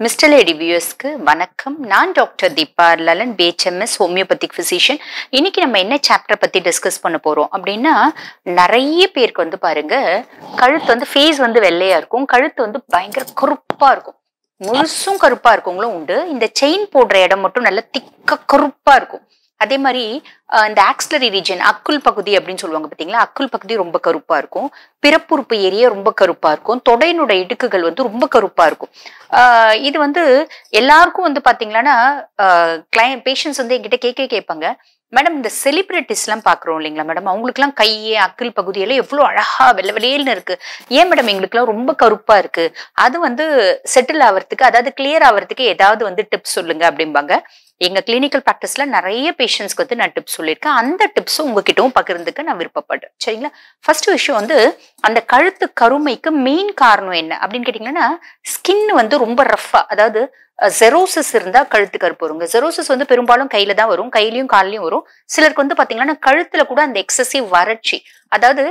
mister lady வியூஸ்க்கு வணக்கம் நான் doctor Deepa Lalan BHMS homeopathic physician இன்னைக்கு நம்ம என்ன சாப்டர் பத்தி டிஸ்கஸ் பண்ண போறோம் அப்படின்னா நிறைய பேருக்கு வந்து பாருங்க கழுத்து வந்து ஃபேஸ் வந்து வெள்ளையா இருக்கும் கழுத்து வந்து பயங்கர கருப்பா இருக்கும் முழுசும் கருப்பா இருக்கவங்களும் உண்டு இந்த செயின் போடுற இடம் மட்டும் நல்லா திக்க கருப்பா இருக்கும் அதே மாதிரி அஹ், இந்த ஆக்சிலரி ரீஜன் அக்குள் பகுதி அப்படின்னு சொல்லுவாங்க பார்த்தீங்களா அக்குள் பகுதி ரொம்ப கருப்பா இருக்கும் பிறப்புறுப்பு ஏரியா ரொம்ப கருப்பா இருக்கும் தொடையினோட இடுக்குகள் வந்து ரொம்ப கருப்பா இருக்கும் ஆஹ் இது வந்து எல்லாருக்கும் வந்து பாத்தீங்கன்னா கிளையன் பேஷண்ட்ஸ் வந்து என்கிட்ட கேட்க கேட்பாங்க மேடம் இந்த செலிபிரிட்டிஸ்லாம் பார்க்குறோம் இல்லைங்களா மேடம் அவங்களுக்குலாம் கை அக்கில் பகுதியெல்லாம் எவ்வளோ அழகா வெள்ளை வெளியேல்னு இருக்கு ஏன் மேடம் எங்களுக்குலாம் ரொம்ப கருப்பா இருக்கு அது வந்து செட்டில் ஆகிறதுக்கு அதாவது கிளியர் ஆகிறதுக்கு ஏதாவது வந்து டிப்ஸ் சொல்லுங்க அப்படிம்பாங்க எங்க கிளினிக்கல் ப்ராக்டிஸ்ல நிறைய பேஷண்ட்ஸ்க்கு வந்து நான் டிப்ஸ் சொல்லியிருக்கேன் அந்த டிப்ஸும் உங்ககிட்டவும் பகிர்ந்துக்க நான் விருப்பப்படுறேன் சரிங்களா ஃபர்ஸ்ட் விஷயம் வந்து அந்த கழுத்து கருமைக்கு மெயின் காரணம் என்ன அப்படின்னு கேட்டிங்கன்னா ஸ்கின் வந்து ரொம்ப ரஃப்பா அதாவது ஜெரோசிஸ் இருந்தா கழுத்து கருப்பு வருங்க ஜெரோசிஸ் வந்து பெரும்பாலும் கையில தான் வரும் கையிலயும் கால்லயும் வரும் சிலருக்கு வந்து பாத்தீங்கன்னா கழுத்துல கூட அந்த எக்ஸசிவ் வறட்சி அதாவது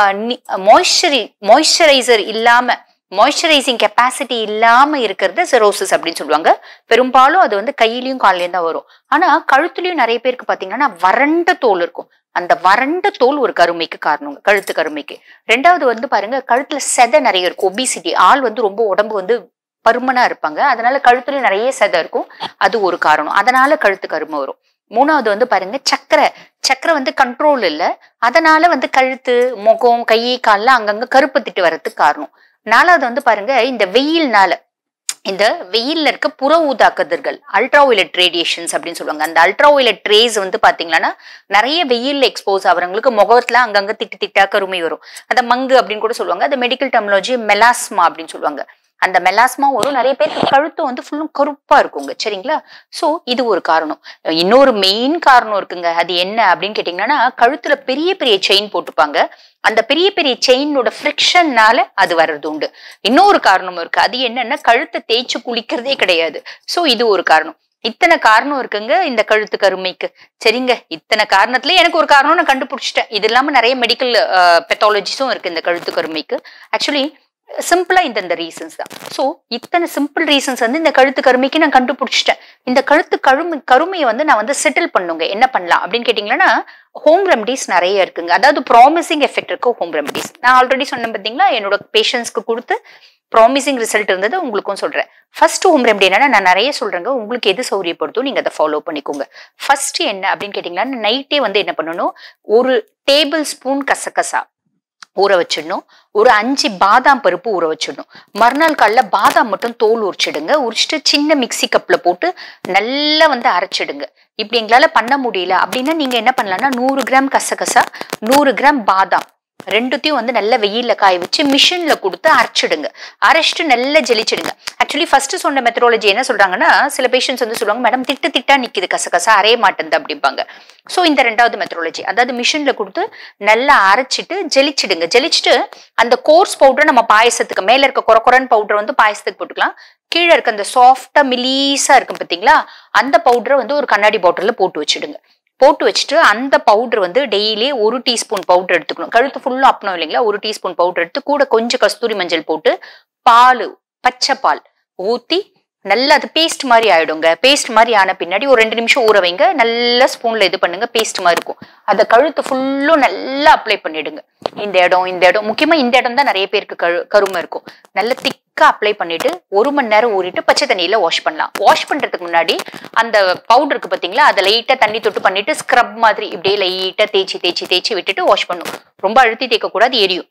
மாய்ஸ்சரி மாய்ஸ்சரைசர் இல்லாம மாய்ஸ்சரைசிங் கெப்பாசிட்டி இல்லாம இருக்கிறது செரோசிஸ் அப்படின்னு சொல்லுவாங்க பெரும்பாலும் அது வந்து கையிலயும் கால்லயும் தான் வரும் ஆனா கழுத்துலயும் நிறைய பேருக்கு பாத்தீங்கன்னா வறண்ட தோல் இருக்கும் அந்த வறண்ட தோல் ஒரு கருமைக்கு காரணம் கழுத்து கருமைக்கு ரெண்டாவது வந்து பாருங்க கழுத்துல செதை நிறைய இருக்கும் ஒபிசிட்டி ஆள் வந்து ரொம்ப உடம்பு வந்து பருமனா இருப்பாங்க அதனால கழுத்துல நிறைய செதை இருக்கும் அது ஒரு காரணம் அதனால கழுத்து கருமை வரும் மூணாவது வந்து பாருங்க சக்கரை சக்கரை வந்து கண்ட்ரோல் இல்ல அதனால வந்து கழுத்து முகம் கை கால்ல அங்கங்க கருப்பு திட்டு வர்றதுக்கு காரணம் நாலாவது வந்து பாருங்க இந்த வெயில்னால இந்த வெயில்ல இருக்க புற ஊதா கதிர்கள் அல்ட்ரா வயலட் ரேடியேஷன்ஸ் அப்படின்னு சொல்லுவாங்க அந்த அல்ட்ரா வயலட் ரேஸ் வந்து பாத்தீங்கன்னா நிறைய வெயில்ல எக்ஸ்போஸ் ஆகிறவங்களுக்கு முகத்துல அங்கங்க திட்டு திட்டா கருமை வரும் அந்த மங்கு அப்படின்னு கூட சொல்லுவாங்க அந்த மெடிக்கல் டெர்மினாலஜி மெலாஸ்மா அப்படின்னு சொல்லுவாங்க அந்த மெலாஸ்மா வரும் நிறைய பேருக்கு கழுத்து வந்து ஃபுல்லும் கருப்பா இருக்குங்க சரிங்களா சோ இது ஒரு காரணம் இன்னொரு மெயின் காரணம் இருக்குங்க அது என்ன அப்படின்னு கேட்டீங்கன்னா கழுத்துல பெரிய பெரிய செயின் போட்டுப்பாங்க அந்த பெரிய பெரிய செயினோட ஃப்ரிக்ஷன்னால அது வர்றது உண்டு இன்னொரு காரணமும் இருக்கு அது என்னன்னா கழுத்தை தேய்ச்சு குளிக்கிறதே கிடையாது சோ இது ஒரு காரணம் இத்தனை காரணம் இருக்குங்க இந்த கழுத்து கருமைக்கு சரிங்க இத்தனை காரணத்துல எனக்கு ஒரு காரணம் நான் கண்டுபிடிச்சிட்டேன் இது இல்லாம நிறைய மெடிக்கல் பெத்தாலஜிஸும் இருக்கு இந்த கழுத்து கருமைக்கு ஆக்சுவலி சிம்பிளா இந்த ரீசன்ஸ் தான் ஸோ இத்தனை சிம்பிள் ரீசன்ஸ் வந்து இந்த கழுத்து கருமைக்கு நான் கண்டுபிடிச்சிட்டேன் இந்த கழுத்து கருமை கருமையை வந்து நான் வந்து செட்டில் பண்ணுங்க என்ன பண்ணலாம் அப்படின்னு கேட்டிங்கன்னா ஹோம் ரெமடிஸ் நிறைய இருக்குங்க அதாவது ப்ராமிசிங் எஃபெக்ட் இருக்கு ஹோம் ரெமடிஸ் நான் ஆல்ரெடி சொன்னேன் பார்த்தீங்களா என்னோட பேஷண்ட்ஸ்க்கு கொடுத்து ப்ராமிசிங் ரிசல்ட் இருந்தது உங்களுக்கும் சொல்றேன் ஃபர்ஸ்ட் ஹோம் ரெமடி என்னன்னா நான் நிறைய சொல்றேங்க உங்களுக்கு எது சௌரியப்படுதோ நீங்க அதை ஃபாலோ பண்ணிக்கோங்க ஃபர்ஸ்ட் என்ன அப்படின்னு கேட்டீங்கன்னா நைட்டே வந்து என்ன பண்ணணும் ஒரு டேபிள் ஸ்பூன் கசகசா ஊற வச்சிடணும் ஒரு அஞ்சு பாதாம் பருப்பு ஊற வச்சிடணும் மறுநாள் காலைல பாதாம் மட்டும் தோல் உரிச்சிடுங்க உரிச்சிட்டு சின்ன மிக்ஸி கப்ல போட்டு நல்லா வந்து அரைச்சிடுங்க இப்படி எங்களால பண்ண முடியல அப்படின்னா நீங்க என்ன பண்ணலாம்னா நூறு கிராம் கசகசா நூறு கிராம் பாதாம் ரெண்டுத்தையும் வந்து நல்ல வெயில்ல காய வச்சு மிஷின்ல கொடுத்து அரைச்சிடுங்க அரைச்சிட்டு நல்லா ஜெலிச்சிடுங்க ஆக்சுவலி ஃபர்ஸ்ட் சொன்ன மெத்தடாலஜி என்ன சொல்றாங்கன்னா சில பேஷண்ட்ஸ் வந்து சொல்லுவாங்க மேடம் திட்டு திட்டா நிக்குது கசகசா அரைய மாட்டேங்குது அப்படிம்பாங்க ஸோ இந்த ரெண்டாவது மெத்தடாலஜி அதாவது மிஷின்ல கொடுத்து நல்லா அரைச்சிட்டு ஜெலிச்சிடுங்க ஜெலிச்சிட்டு அந்த கோர்ஸ் பவுடர் நம்ம பாயசத்துக்கு மேல இருக்க குறை குறைன்னு பவுடர் வந்து பாயசத்துக்கு போட்டுக்கலாம் கீழே இருக்க அந்த சாஃப்டா மிலீஸா இருக்கும் பார்த்தீங்களா அந்த பவுடரை வந்து ஒரு கண்ணாடி பாட்டில்ல போட்டு வச்சிடுங்க போட்டு வச்சுட்டு அந்த பவுடர் வந்து டெய்லி ஒரு டீஸ்பூன் பவுடர் எடுத்துக்கணும் கழுத்து ஃபுல்லா அப்பணும் இல்லைங்களா ஒரு டீஸ்பூன் பவுடர் எடுத்து கூட கொஞ்சம் கஸ்தூரி மஞ்சள் போட்டு பால் பச்சை பால் ஊத்தி நல்லா அது பேஸ்ட் மாதிரி ஆயிடுங்க பேஸ்ட் மாதிரி ஆன பின்னாடி ஒரு ரெண்டு நிமிஷம் ஊற வைங்க நல்லா ஸ்பூன்ல இது பண்ணுங்க பேஸ்ட் மாதிரி இருக்கும் அதை கழுத்து ஃபுல்லும் நல்லா அப்ளை பண்ணிடுங்க இந்த இடம் இந்த இடம் முக்கியமா இந்த இடம் தான் நிறைய பேருக்கு கழு கருமை இருக்கும் நல்ல திக்கா அப்ளை பண்ணிட்டு ஒரு மணி நேரம் ஊறிட்டு பச்சை தண்ணியில வாஷ் பண்ணலாம் வாஷ் பண்றதுக்கு முன்னாடி அந்த பவுடருக்கு பாத்தீங்களா அதை லைட்டா தண்ணி தொட்டு பண்ணிட்டு ஸ்க்ரப் மாதிரி இப்படியே லைட்டா தேய்ச்சி தேய்ச்சி தேய்ச்சி விட்டுட்டு வாஷ் பண்ணும் ரொம்ப அழுத்தி தேய்க்க கூடாது எரியும்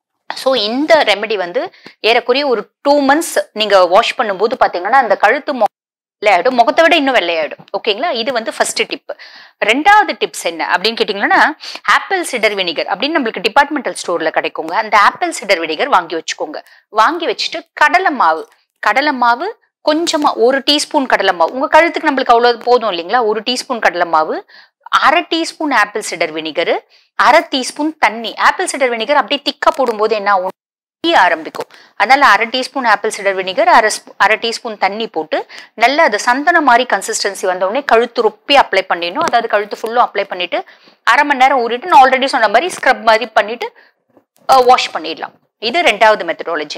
ஸோ இந்த ரெமெடி வந்து ஏறக்குறைய ஒரு டூ மந்த்ஸ் நீங்க வாஷ் பண்ணும்போது பாத்தீங்கன்னா அந்த கழுத்து மொ- வெள்ளையாயிடும் முகத்தை விட இன்னும் வெள்ளையாயிடும் ஓகேங்களா இது வந்து ஃபர்ஸ்ட் டிப் ரெண்டாவது டிப்ஸ் என்ன அப்படின்னு கேட்டிங்கன்னா ஆப்பிள் சிடர் வினிகர் அப்படின்னு நம்மளுக்கு டிபார்ட்மெண்டல் ஸ்டோர்ல கிடைக்குங்க அந்த ஆப்பிள் சிடர் வினிகர் வாங்கி வச்சுக்கோங்க வாங்கி வச்சுட்டு கடலை மாவு கடலை மாவு கொஞ்சமா ஒரு டீஸ்பூன் கடலை மாவு உங்க கழுத்துக்கு நம்மளுக்கு அவ்வளவு போதும் இல்லைங்களா ஒரு டீஸ்பூன் கடலை மாவு அரை டீஸ்பூன் ஆப்பிள் சிடர் வினிகர் அரை டீஸ்பூன் தண்ணி ஆப்பிள் சிடர் வினிகர் அப்படியே திக்கா போடும்போது என்ன ஆகும் எரிய ஆரம்பிக்கும் அதனால அரை டீஸ்பூன் ஆப்பிள் சிடர் வினிகர் அரை ஸ்பூ- அரை டீஸ்பூன் தண்ணி போட்டு நல்லா அது சந்தன மாதிரி கன்சிஸ்டன்சி வந்த உடனே கழுத்து ரொப்பி அப்ளை பண்ணிடணும் அதாவது கழுத்து ஃபுல்லும் அப்ளை பண்ணிட்டு அரை மணி நேரம் ஊறிட்டு நான் ஆல்ரெடி சொன்ன மாதிரி ஸ்க்ரப் மாதிரி பண்ணிட்டு வாஷ் பண்ணிடலாம் இது ரெண்டாவது மெத்தடாலஜிங்க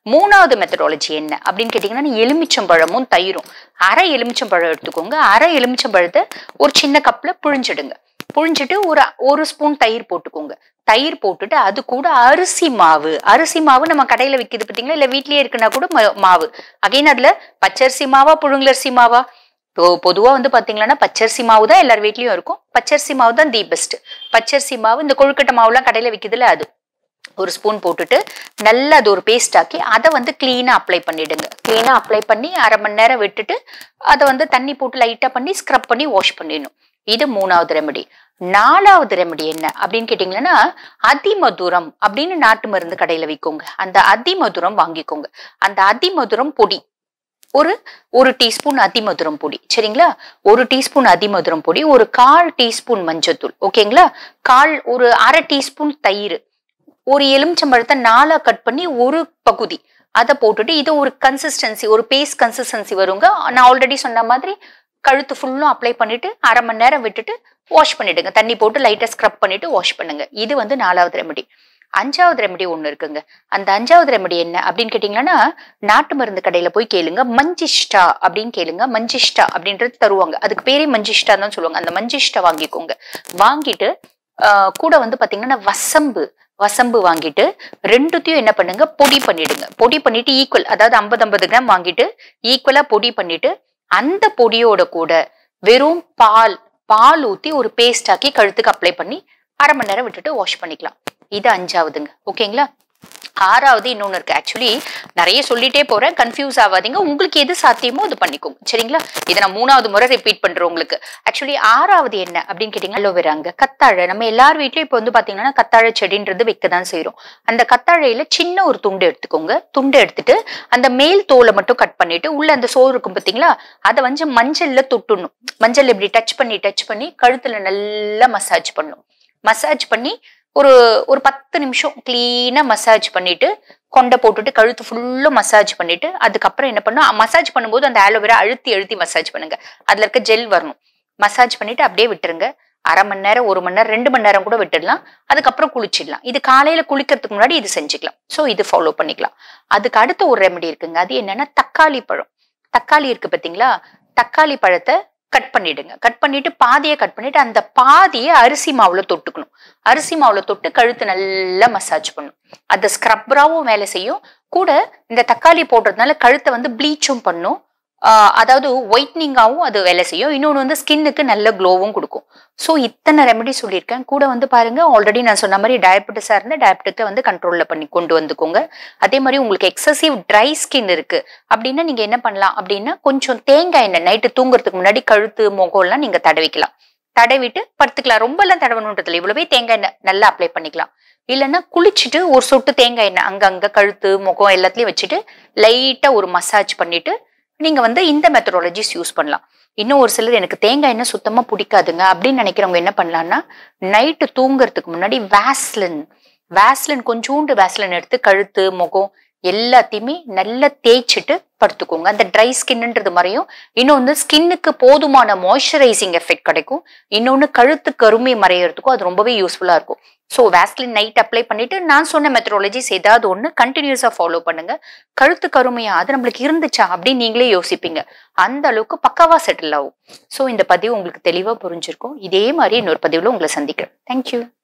மூணாவது மெத்தடாலஜி என்ன அப்படின்னு கேட்டீங்கன்னா எலுமிச்சம்பழமும் தயிரும் அரை எலுமிச்சம்பழம் எடுத்துக்கோங்க அரை எலுமிச்சம்பழத்தை ஒரு சின்ன கப்ல புழிஞ்சிடுங்க புழிஞ்சிட்டு ஒரு ஒரு ஸ்பூன் தயிர் போட்டுக்கோங்க தயிர் போட்டுட்டு அது கூட அரிசி மாவு அரிசி மாவு நம்ம கடையில விக்குது பார்த்தீங்களா இல்ல வீட்லயே இருக்குன்னா கூட ம- மாவு அகைன் அதுல பச்சரிசி மாவா புழுங்கலரிசி மாவா இப்போ பொதுவா வந்து பாத்தீங்கன்னா பச்சரிசி மாவு தான் எல்லார் வீட்லயும் இருக்கும் பச்சரிசி மாவு தான் தி பெஸ்ட் பச்சரிசி மாவு இந்த கொழுக்கட்டை மாவுலாம் கடையில விக்குதுல அது ஒரு ஸ்பூன் போட்டுட்டு நல்லா அது ஒரு பேஸ்ட் ஆக்கி அதை வந்து க்ளீனாக அப்ளை பண்ணிடுங்க க்ளீனாக அப்ளை பண்ணி அரை மணி நேரம் விட்டுட்டு அதை வந்து தண்ணி போட்டு லைட்டாக பண்ணி ஸ்க்ரப் பண்ணி வாஷ் பண்ணிடணும் இது மூணாவது ரெமெடி நாலாவது ரெமெடி என்ன அப்படின்னு கேட்டிங்கன்னா அதிமதுரம் அப்படின்னு நாட்டு மருந்து கடையில் விற்கோங்க அந்த அதிமதுரம் வாங்கிக்கோங்க அந்த அதிமதுரம் பொடி ஒரு ஒரு டீஸ்பூன் அதிமதுரம் பொடி சரிங்களா ஒரு டீஸ்பூன் அதிமதுரம் பொடி ஒரு கால் டீஸ்பூன் மஞ்சத்தூள் ஓகேங்களா கால் ஒரு அரை டீஸ்பூன் தயிர் ஒரு எலுமிச்சம்பழத்தை நாலா கட் பண்ணி ஒரு பகுதி அதை போட்டுட்டு இது ஒரு கன்சிஸ்டன்சி ஒரு பேஸ்ட் கன்சிஸ்டன்சி வருங்க நான் ஆல்ரெடி சொன்ன மாதிரி கழுத்து ஃபுல்லும் அப்ளை பண்ணிட்டு அரை மணி நேரம் விட்டுட்டு வாஷ் பண்ணிடுங்க தண்ணி போட்டு லைட்டா ஸ்க்ரப் பண்ணிட்டு வாஷ் பண்ணுங்க இது வந்து நாலாவது ரெமெடி அஞ்சாவது ரெமெடி ஒன்று இருக்குங்க அந்த அஞ்சாவது ரெமெடி என்ன அப்படின்னு கேட்டிங்கன்னா நாட்டு மருந்து கடையில போய் கேளுங்க மஞ்சிஷ்டா அப்படின்னு கேளுங்க மஞ்சிஷ்டா அப்படின்றது தருவாங்க அதுக்கு பேரே மஞ்சிஷ்டா தான் சொல்லுவாங்க அந்த மஞ்சிஷ்டா வாங்கிக்கோங்க வாங்கிட்டு ஆஹ் கூட வந்து பாத்தீங்கன்னா வசம்பு வசம்பு வாங்கிட்டு ரெண்டுத்தையும் என்ன பண்ணுங்க பொடி பண்ணிடுங்க பொடி பண்ணிட்டு ஈக்குவல் அதாவது ஐம்பது ஐம்பது கிராம் வாங்கிட்டு ஈக்குவலா பொடி பண்ணிட்டு அந்த பொடியோட கூட வெறும் பால் பால் ஊத்தி ஒரு பேஸ்ட் ஆக்கி கழுத்துக்கு அப்ளை பண்ணி அரை மணி நேரம் விட்டுட்டு வாஷ் பண்ணிக்கலாம் இது அஞ்சாவதுங்க ஓகேங்களா ஆறாவது இன்னொன்று இருக்கு ஆக்சுவலி நிறைய சொல்லிட்டே போறேன் கன்ஃபியூஸ் ஆகாதீங்க உங்களுக்கு எது சாத்தியமோ அது பண்ணிக்கோங்க சரிங்களா இதை நான் மூணாவது முறை ரிப்பீட் பண்றேன் உங்களுக்கு ஆக்சுவலி ஆறாவது என்ன அப்படின்னு கேட்டீங்கன்னா அலோவேராங்க கத்தாழை நம்ம எல்லார் வீட்லயும் இப்போ வந்து பாத்தீங்கன்னா கத்தாழை செடின்றது வைக்க தான் செய்றோம் அந்த கத்தாழையில சின்ன ஒரு துண்டு எடுத்துக்கோங்க துண்டு எடுத்துட்டு அந்த மேல் தோலை மட்டும் கட் பண்ணிட்டு உள்ள அந்த சோறு இருக்கும் பாத்தீங்களா அதை வந்து மஞ்சள்ல தொட்டுடணும் மஞ்சள் இப்படி டச் பண்ணி டச் பண்ணி கழுத்துல நல்லா மசாஜ் பண்ணணும் மசாஜ் பண்ணி ஒரு ஒரு பத்து நிமிஷம் கிளீனா மசாஜ் பண்ணிட்டு கொண்டை போட்டுட்டு கழுத்து ஃபுல்லும் மசாஜ் பண்ணிட்டு அதுக்கப்புறம் என்ன பண்ணும் மசாஜ் பண்ணும்போது அந்த ஆலோவேரா அழுத்தி அழுத்தி மசாஜ் பண்ணுங்க அதுல இருக்க ஜெல் வரணும் மசாஜ் பண்ணிட்டு அப்படியே விட்டுருங்க அரை மணி நேரம் ஒரு மணி நேரம் ரெண்டு மணி நேரம் கூட விட்டுடலாம் அதுக்கப்புறம் குளிச்சிடலாம் இது காலையில குளிக்கிறதுக்கு முன்னாடி இது செஞ்சுக்கலாம் ஸோ இது ஃபாலோ பண்ணிக்கலாம் அதுக்கு அடுத்த ஒரு ரெமெடி இருக்குங்க அது என்னன்னா தக்காளி பழம் தக்காளி இருக்கு பாத்தீங்களா தக்காளி பழத்தை கட் பண்ணிடுங்க கட் பண்ணிட்டு பாதியை கட் பண்ணிட்டு அந்த பாதியை அரிசி மாவுல தொட்டுக்கணும் அரிசி மாவுல தொட்டு கழுத்து நல்லா மசாஜ் பண்ணும் அது ஸ்க்ரப்பராவும் வேலை செய்யும் கூட இந்த தக்காளி போடுறதுனால கழுத்தை வந்து ப்ளீச்சும் பண்ணும் ஆஹ் அதாவது ஒயிட்னிங்காகவும் அது வேலை செய்யும் இன்னொன்று வந்து ஸ்கின்னுக்கு நல்ல க்ளோவும் கொடுக்கும் ஸோ இத்தனை ரெமெடி சொல்லியிருக்கேன் கூட வந்து பாருங்க ஆல்ரெடி நான் சொன்ன மாதிரி டயபெட்டிஸாக இருந்தால் டயபெட்டிக்கை வந்து கண்ட்ரோலில் பண்ணி கொண்டு வந்துக்கோங்க அதே மாதிரி உங்களுக்கு எக்ஸசிவ் ட்ரை ஸ்கின் இருக்கு அப்படின்னா நீங்க என்ன பண்ணலாம் அப்படின்னா கொஞ்சம் தேங்காய் எண்ணெய் நைட்டு தூங்குறதுக்கு முன்னாடி கழுத்து முகம்லாம் நீங்க தடவிக்கலாம் தடவிட்டு படுத்துக்கலாம் ரொம்ப எல்லாம் தடவணுன்றது இல்லை இவ்வளவே தேங்காய் எண்ணெய் நல்லா அப்ளை பண்ணிக்கலாம் இல்லைன்னா குளிச்சுட்டு ஒரு சொட்டு தேங்காய் எண்ணெய் அங்கங்க கழுத்து முகம் எல்லாத்துலயும் வச்சுட்டு லைட்டா ஒரு மசாஜ் பண்ணிட்டு நீங்க வந்து இந்த மெத்தடாலஜிஸ் யூஸ் பண்ணலாம் இன்னும் ஒரு சிலர் எனக்கு தேங்காய் எண்ணெய் சுத்தமா பிடிக்காதுங்க அப்படின்னு நினைக்கிறவங்க என்ன பண்ணலாம்னா நைட்டு தூங்குறதுக்கு முன்னாடி வேஸ்லின் வேஸ்லின் கொஞ்சோண்டு வேஸ்லின் எடுத்து கழுத்து முகம் எல்லாத்தையுமே நல்லா தேய்ச்சிட்டு படுத்துக்கோங்க அந்த ட்ரை ஸ்கின்ன்றது மாதிரியும் இன்னொன்று ஸ்கின்னுக்கு போதுமான மாய்ஸ்சரைசிங் எஃபெக்ட் கிடைக்கும் இன்னொன்று கழுத்து கருமை மறையறதுக்கும் அது ரொம்பவே யூஸ்ஃபுல்லாக இருக்கும் ஸோ வேஸ்லின் நைட் அப்ளை பண்ணிட்டு நான் சொன்ன மெத்தடாலஜிஸ் ஏதாவது ஒன்று கண்டினியூஸாக ஃபாலோ பண்ணுங்க கழுத்து கருமையா அது நம்மளுக்கு இருந்துச்சா அப்படின்னு நீங்களே யோசிப்பீங்க அந்த அளவுக்கு பக்காவா செட்டில் ஆகும் ஸோ இந்த பதிவு உங்களுக்கு தெளிவாக புரிஞ்சிருக்கும் இதே மாதிரி இன்னொரு பதிவில் உங்களை சந்திக்கிறேன் தேங்க்யூ